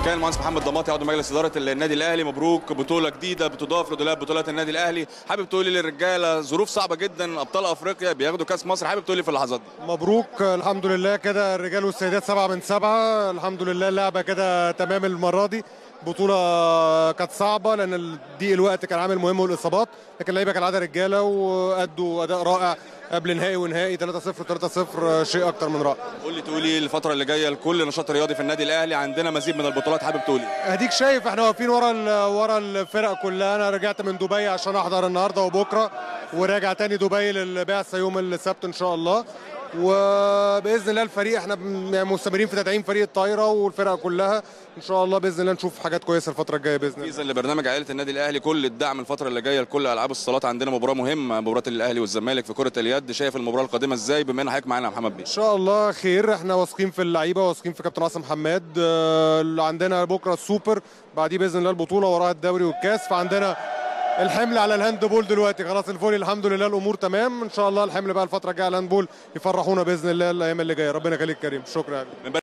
كان المهندس محمد ضماطي عضو مجلس اداره النادي الاهلي مبروك بطوله جديده بتضاف لدولاب بطولات النادي الاهلي حابب تقولي للرجاله ظروف صعبه جدا ابطال افريقيا بياخدوا كاس مصر حابب تقولي في اللحظات دي مبروك الحمد لله كده الرجال والسيدات سبعة من سبعة الحمد لله اللعبة كده تمام المرة دي بطولة كانت صعبة لأن ضيق الوقت كان عامل مهم والإصابات لكن اللعيبة كالعادة رجالة وأدوا أداء رائع قبل نهائي ونهائي 3-0 3-0 شيء أكتر من رائع قولي تقولي الفتره اللي جايه لكل نشاط رياضي في النادي الاهلي عندنا مزيد من البطولات حابب تقولي اديك شايف احنا واقفين ورا ال- ورا الفرق كلها انا رجعت من دبي عشان احضر النهارده وبكره وراجع تاني دبي للبعثه يوم السبت ان شاء الله وباذن الله الفريق احنا بن- يعني مستمرين في تدعيم فريق الطايره والفرق كلها ان شاء الله باذن الله نشوف حاجات كويسه الفتره الجايه باذن الله اذا لبرنامج عائله النادي الاهلي كل الدعم الفتره اللي جايه لكل العاب الصالات عندنا مباراه مهمه مباراه الاهلي والزمالك في كره اليد شايف المباراه القادمه ازاي بما ان حضرتك معانا يا محمد بيه ان شاء الله خير احنا واثقين في اللعيبه واثقين في كابتن عاصم حماد آه، اللي عندنا بكره السوبر بعديه باذن الله البطوله وراها الدوري والكاس فعندنا الحمل على الهاند بول دلوقتي خلاص الفولي الحمد لله الامور تمام ان شاء الله الحمل بقى الفتره الجايه على الهاند بول يفرحونا باذن الله الايام اللي جايه ربنا يخليك كريم شكرا يا حبيبي.